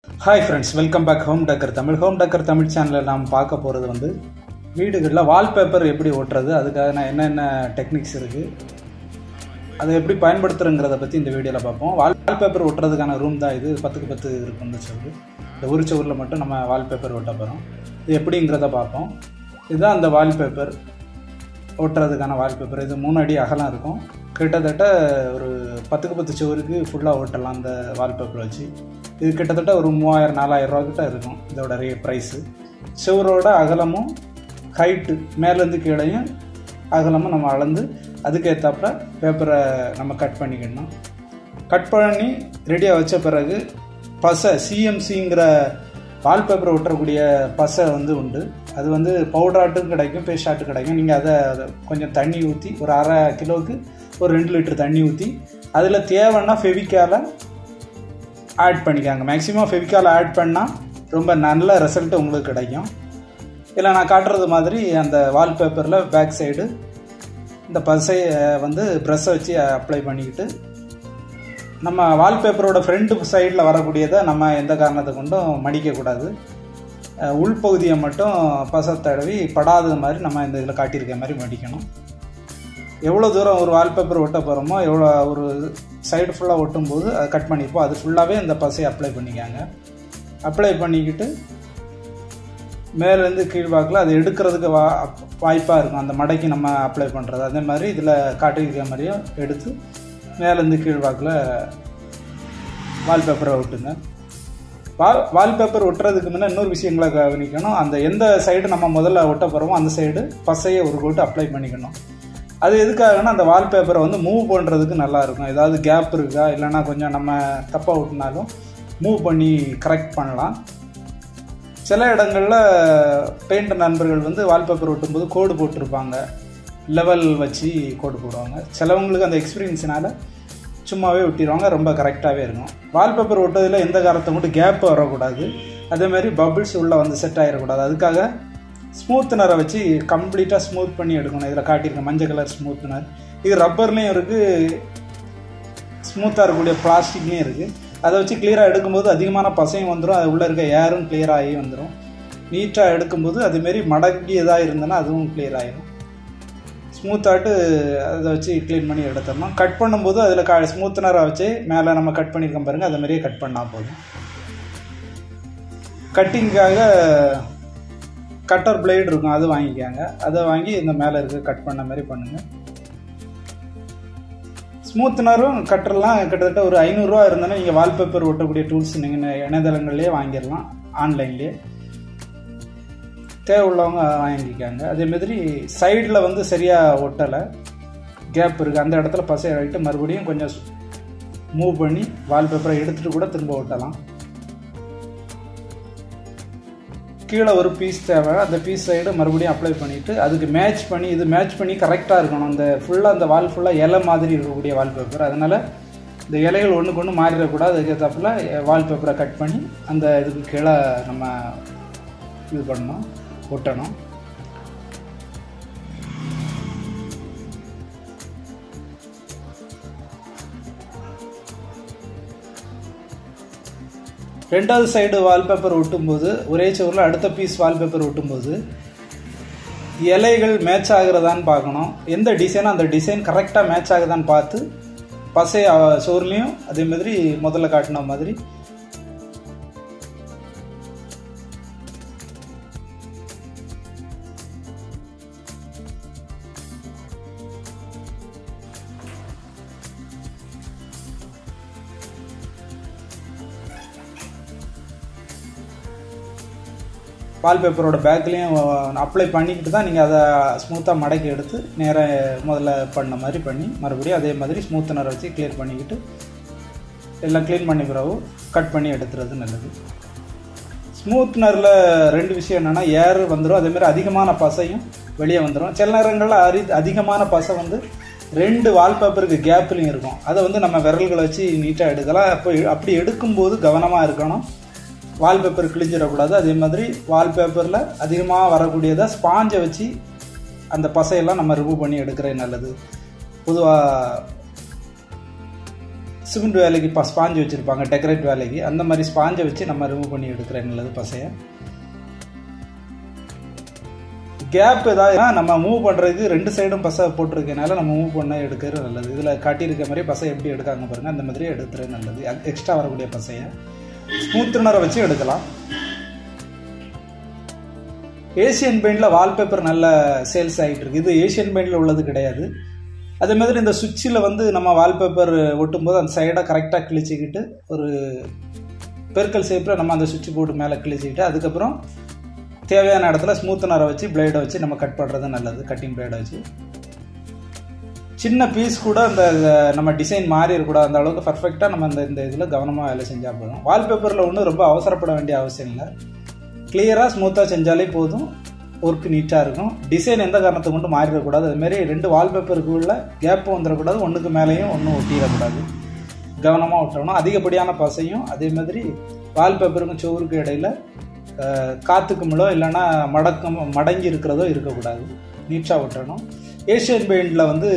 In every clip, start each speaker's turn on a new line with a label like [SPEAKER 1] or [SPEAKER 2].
[SPEAKER 1] hi friends welcome back home Takkar Tamil home Takkar Tamil சேனலில் நாம் பார்க்க போகிறது வந்து வீடுகளில் வால்பேப்பர் எப்படி ஓட்டுறது அதுக்காக நான் என்னென்ன டெக்னிக்ஸ் இருக்குது அதை எப்படி பயன்படுத்துறங்கிறத பற்றி இந்த வீடியோவில் பார்ப்போம் வால்பேப்பர் ஒட்டுறதுக்கான ரூம் தான் இது பத்துக்கு பத்து இருக்குன்னு சொல்லி இந்த ஒரு சவுரில் மட்டும் நம்ம வால்பேப்பர் ஒட்ட போகிறோம் இது எப்படிங்கிறத பார்ப்போம் இதுதான் அந்த வால்பேப்பர் ஓட்டுறதுக்கான வால்பேப்பர் இது மூணு அடி அகலம் இருக்கும் கிட்டத்தட்ட ஒரு பத்துக்கு பத்து சுவருக்கு ஃபுல்லாக ஓட்டலாம் அந்த வால்பேப்பர் வச்சு இது கிட்டத்தட்ட ஒரு மூவாயிரம் நாலாயிரம் ரூபா கிட்ட இருக்கும் இதோட ரே ப்ரைஸு சுவரோட அகலமும் ஹைட்டு மேலேருந்து கீழையும் அகலமும் நம்ம அளந்து அதுக்கேற்றாப்புல பேப்பரை நம்ம கட் பண்ணிக்கணும் கட் பண்ணி ரெடியாக வச்ச பிறகு பசை சிஎம்சிங்கிற வால்பேப்பர் ஒட்டக்கூடிய பசை வந்து உண்டு அது வந்து பவுடராட்டும் கிடைக்கும் பேஸ்ட் ஆட்டும் கிடைக்கும் நீங்கள் அதை அதை கொஞ்சம் தண்ணி ஊற்றி ஒரு அரை கிலோவுக்கு ஒரு ரெண்டு லிட்டர் தண்ணி ஊற்றி அதில் தேவைன்னா ஃபெவிக்காலை ஆட் பண்ணிக்காங்க மேக்ஸிமம் ஃபெவிக்கால் ஆட் பண்ணால் ரொம்ப நல்ல ரிசல்ட் உங்களுக்கு கிடைக்கும் இல்லை நான் காட்டுறது மாதிரி அந்த வால்பேப்பரில் பேக் சைடு இந்த பசையை வந்து ப்ரெஷ்ஷை வச்சு அப்ளை பண்ணிக்கிட்டு நம்ம வால்பேப்பரோட ஃப்ரண்ட் சைடில் வரக்கூடியதை நம்ம எந்த காரணத்தை கொண்டும் மடிக்கக்கூடாது உள்பகுதியை மட்டும் பசை தடவி படாத மாதிரி நம்ம இந்த இதில் காட்டியிருக்க மாதிரி மடிக்கணும் எவ்வளோ தூரம் ஒரு வால்பேப்பர் ஒட்ட போகிறோமோ எவ்வளோ ஒரு சைடு ஃபுல்லாக ஒட்டும்போது அதை கட் பண்ணிப்போம் அது ஃபுல்லாகவே இந்த பசையை அப்ளை பண்ணிக்காங்க அப்ளை பண்ணிக்கிட்டு மேலேருந்து கீழ்வாக்கில் அது எடுக்கிறதுக்கு வா வாய்ப்பாக இருக்கும் அந்த மடைக்கு நம்ம அப்ளை பண்ணுறது அதே மாதிரி இதில் காட்டியிருக்க மாதிரியும் எடுத்து மேலேருந்து கீழ்வாக்கில் வால்பேப்பரை ஒட்டுங்க வால் வால்பேப்பர் ஒட்டுறதுக்கு முன்னே இன்னொரு விஷயங்களை கவனிக்கணும் அந்த எந்த சைடு நம்ம முதல்ல ஒட்ட போகிறோமோ அந்த சைடு பசையை ஒரு கோட்டு அப்ளை பண்ணிக்கணும் அது எதுக்காகனா அந்த வால்பேப்பரை வந்து மூவ் பண்ணுறதுக்கு நல்லாயிருக்கும் ஏதாவது கேப் இருக்கா இல்லைனா கொஞ்சம் நம்ம தப்பாக ஒட்டினாலும் மூவ் பண்ணி கரெக்ட் பண்ணலாம் சில இடங்களில் பெயிண்ட் நண்பர்கள் வந்து வால்பேப்பர் ஒட்டும்போது கோடு போட்டிருப்பாங்க லெவல் வச்சு கோடு போடுவாங்க சிலவங்களுக்கு அந்த எக்ஸ்பீரியன்ஸினால சும்மாவே ஒட்டிடுவாங்க ரொம்ப கரெக்டாகவே இருக்கும் வால்பேப்பர் ஒட்டுறதுல எந்த காலத்தை மட்டும் கேப் வரக்கூடாது அதேமாதிரி பபிள்ஸ் உள்ளே வந்து செட் ஆகிடக்கூடாது அதுக்காக ஸ்மூத்னரை வச்சு கம்ப்ளீட்டாக ஸ்மூத் பண்ணி எடுக்கணும் இதில் காட்டியிருக்கேன் மஞ்சள் கலர் ஸ்மூத்னர் இது ரப்பர்லேயும் இருக்குது ஸ்மூத்தாக இருக்கக்கூடிய பிளாஸ்டிக்லேயும் இருக்குது அதை வச்சு கிளியராக எடுக்கும்போது அதிகமான பசையும் வந்துடும் அது உள்ளே இருக்க ஏரும் கிளியர் ஆகி வந்துடும் நீட்டாக எடுக்கும்போது அதுமாரி மடங்கி எதாக இருந்ததுன்னா அதுவும் கிளியர் ஆகிடும் ஸ்மூத்தாட்டு அதை வச்சு க்ளீன் பண்ணி எடுத்துடணும் கட் பண்ணும்போது அதில் க ஸ்மூத்னரை வச்சு மேலே நம்ம கட் பண்ணியிருக்கோம் பாருங்கள் அது மாதிரியே கட் பண்ணால் போதும் கட்டிங்காக கட்டர் பிளேடு இருக்கும் அது வாங்கிக்காங்க அதை வாங்கி இந்த மேலே இருக்க கட் பண்ண மாதிரி பண்ணுங்கள் ஸ்மூத்னரும் கட்டர்லாம் கிட்டத்தட்ட ஒரு ஐநூறுரூவா இருந்தோன்னா நீங்கள் வால்பேப்பர் ஒட்டக்கூடிய டூல்ஸ் நீங்கள் இணையதளங்கள்லேயே வாங்கிடலாம் ஆன்லைன்லேயே தேவை உள்ளவங்க வாங்கிக்காங்க அதே மாதிரி சைடில் வந்து சரியாக ஒட்டலை கேப் இருக்குது அந்த இடத்துல பசை ஆகிட்டு மறுபடியும் கொஞ்சம் மூவ் பண்ணி வால்பேப்பரை எடுத்துகிட்டு கூட திரும்ப ஒட்டலாம் கீழே ஒரு பீஸ் தேவை அந்த பீஸ் சைடு மறுபடியும் அப்ளை பண்ணிவிட்டு அதுக்கு மேட்ச் பண்ணி இது மேட்ச் பண்ணி கரெக்டாக இருக்கணும் அந்த ஃபுல்லாக அந்த வால் ஃபுல்லாக இலை மாதிரி இருக்கக்கூடிய வால்பேப்பர் அதனால் இந்த இலைகள் ஒன்றுக்கு ஒன்று மாறிடக்கூடாது அதுக்கேற்றாப்புல வால்பேப்பரை கட் பண்ணி அந்த இதுக்கு கீழே நம்ம இது பண்ணணும் ஒட்டணும் ரெண்டாவது சைடு வால்பேப்பர் ஒட்டும்போது ஒரே சவரில் அடுத்த பீஸ் வால்பேப்பர் ஒட்டும்போது இலைகள் மேட்ச் ஆகுறதான்னு பார்க்கணும் எந்த டிசைனோ அந்த டிசைன் கரெக்டாக மேட்ச் ஆகுதான்னு பார்த்து பசை சோர்லேயும் அதே மாதிரி முதல்ல காட்டின மாதிரி வால்பேப்பரோட பேக்லேயும் அப்ளை பண்ணிக்கிட்டு தான் நீங்கள் அதை ஸ்மூத்தாக மடக்கி எடுத்து நேராக முதல்ல பண்ண மாதிரி பண்ணி மறுபடியும் அதே மாதிரி ஸ்மூத்தனரை வச்சு கிளியர் பண்ணிக்கிட்டு எல்லாம் க்ளீன் பண்ணி பிறகு கட் பண்ணி எடுத்துறது நல்லது ஸ்மூத்னரில் ரெண்டு விஷயம் என்னென்னா ஏர் வந்துடும் அதேமாதிரி அதிகமான பசையும் வெளியே வந்துடும் சில நேரங்களில் அரி அதிகமான பசை வந்து ரெண்டு வால்பேப்பருக்கு கேப்லையும் இருக்கும் அதை வந்து நம்ம விரல்களை வச்சு நீட்டாக எடுக்கலாம் அப்போ அப்படி எடுக்கும்போது கவனமாக இருக்கணும் வால்பேப்பர் கிழிஞ்சிடக்கூடாது அதே மாதிரி வால்பேப்பரில் அதிகமாக வரக்கூடியதை ஸ்பாஞ்சை வச்சு அந்த பசையெல்லாம் நம்ம ரிமூவ் பண்ணி எடுக்கிறது நல்லது பொதுவாக சிமெண்ட் வேலைக்கு இப்போ ஸ்பாஞ்சு வச்சுருப்பாங்க டெக்கரேட் வேலைக்கு அந்த மாதிரி ஸ்பாஞ்சை வச்சு நம்ம ரிமூவ் பண்ணி எடுக்கிற நல்லது பசையை கேப் ஏதாவது நம்ம மூவ் பண்ணுறதுக்கு ரெண்டு சைடும் பசை போட்டிருக்கனால நம்ம மூவ் பண்ண எடுக்கிறது நல்லது இதில் காட்டியிருக்க மாதிரி பசை எப்படி எடுக்காங்க பாருங்கள் அந்த மாதிரி எடுத்துறது நல்லது எக்ஸ்ட்ரா வரக்கூடிய பசையை ஸ்மூத்னரை வச்சு எடுக்கலாம் ஏசியன் பெயிண்டில் வால்பேப்பர் நல்ல சேல்ஸ் ஆகிட்டு இருக்கு இது ஏசியன் பெயிண்டில் உள்ளது கிடையாது அதே மாதிரி இந்த சுவிட்சில் வந்து நம்ம வால்பேப்பர் ஒட்டும்போது அந்த சைடை கரெக்டாக கிழிச்சிக்கிட்டு ஒரு பெருக்கல் ஷேப்பில் நம்ம அந்த சுவிட்ச் போர்டு மேலே கிழிச்சிக்கிட்டு அதுக்கப்புறம் தேவையான இடத்துல ஸ்மூத்தனரை வச்சு பிளேடை வச்சு நம்ம கட் பண்ணுறது நல்லது கட்டிங் பிளேடை வச்சு சின்ன பீஸ் கூட அந்த நம்ம டிசைன் மாறி இருக்கக்கூடாது அந்த அளவுக்கு பர்ஃபெக்டாக நம்ம இந்த இந்த இதில் கவனமாக வேலை செஞ்சால் போதும் வால்பேப்பரில் ஒன்றும் ரொம்ப அவசரப்பட வேண்டிய அவசியம் இல்லை கிளியராக ஸ்மூத்தாக செஞ்சாலே போதும் ஒர்க் நீட்டாக இருக்கும் டிசைன் எந்த காரணத்தை கொண்டு மாறிடக்கூடாது அதுமாரி ரெண்டு வால்பேப்பருக்குள்ள கேப்பும் வந்துடக்கூடாது ஒன்றுக்கு மேலேயும் ஒன்றும் ஒட்டிடக்கூடாது கவனமாக விட்டணும் அதிகப்படியான பசையும் அதே மாதிரி வால்பேப்பருக்கும் சோறுக்கு இடையில காற்றுக்குமிழோ இல்லைன்னா மடக்கம் மடங்கி இருக்கிறதோ இருக்கக்கூடாது நீட்டாக விட்டுறணும் ஏஷியன் பெயிண்டில் வந்து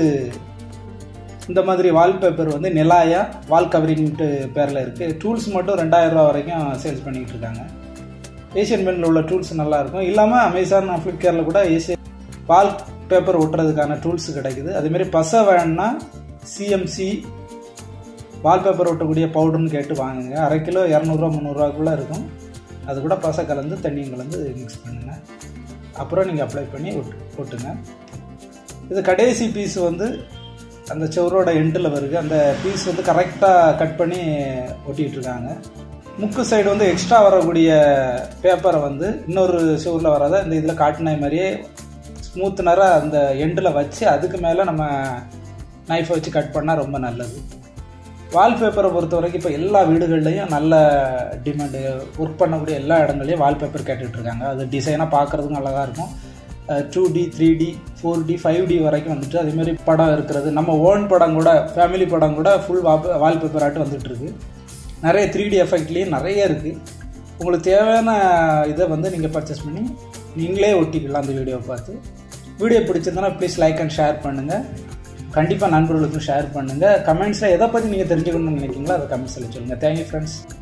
[SPEAKER 1] இந்த மாதிரி வால்பேப்பர் வந்து நிலாயா வால் கவரிங்ட்டு பேரில் இருக்குது டூல்ஸ் மட்டும் ரெண்டாயிரம் ரூபா வரைக்கும் சேல்ஸ் பண்ணிக்கிட்டு இருக்காங்க ஏஷியன் பெயிண்டில் உள்ள டூல்ஸ் நல்லாயிருக்கும் இல்லாமல் அமேசான் ஃப்ளிப்கார்ட்டில் கூட ஏசியன் வால் பேப்பர் ஒட்டுறதுக்கான டூல்ஸ் கிடைக்குது அதேமாரி பசை வேணுன்னா சிஎம்சி வால்பேப்பர் ஒட்டக்கூடிய பவுடர்னு கேட்டு வாங்குங்க அரை கிலோ இரநூறுவா முந்நூறுரூவாக்குள்ளே இருக்கும் அது கூட பசை கலந்து தண்ணியும் கலந்து மிக்ஸ் பண்ணுங்கள் அப்புறம் நீங்கள் அப்ளை பண்ணி ஒட்டு ஒட்டுங்க இது கடைசி பீஸ் வந்து அந்த செவரோட எண்டில் வருது அந்த பீஸ் வந்து கரெக்டாக கட் பண்ணி ஒட்டிகிட்டு இருக்காங்க முக்கு சைடு வந்து எக்ஸ்ட்ரா வரக்கூடிய பேப்பரை வந்து இன்னொரு செவரில் வராத இந்த இதில் காட்டின மாதிரியே ஸ்மூத்னராக அந்த எண்டில் வச்சு அதுக்கு மேலே நம்ம நைஃபை வச்சு கட் பண்ணால் ரொம்ப நல்லது வால்பேப்பரை பொறுத்த வரைக்கும் இப்போ எல்லா வீடுகள்லையும் நல்ல டிமாண்டு ஒர்க் பண்ணக்கூடிய எல்லா இடங்கள்லையும் வால்பேப்பர் கேட்டுட்ருக்காங்க அது டிசைனாக பார்க்குறதுக்கும் நல்லா இருக்கும் two D three D four D five D வரைக்கும் வந்துட்டு அதேமாரி படம் இருக்கிறது நம்ம ஓன் படம் கூட ஃபேமிலி படம் கூட ஃபுல் வா வால்பேப்பர் ஆட்டு வந்துட்டுருக்கு நிறைய த்ரீ டி எஃபெக்ட்லேயும் நிறைய இருக்குது உங்களுக்கு தேவையான இதை வந்து நீங்கள் பர்ச்சேஸ் பண்ணி நீங்களே ஒட்டிக்கலாம் அந்த வீடியோவை பார்த்து வீடியோ பிடிச்சிருந்தனா ப்ளீஸ் லைக் அண்ட் ஷேர் பண்ணுங்கள் கண்டிப்பாக நண்பர்களுக்கும் ஷேர் பண்ணுங்கள் கமெண்ட்ஸில் எதை பற்றி நீங்கள் தெரிஞ்சுக்கணும்னு நினைக்கிறீங்களோ அதை கமெண்ட்ஸில் சொல்லுங்கள் தேங்க்யூ ஃப்ரெண்ட்ஸ்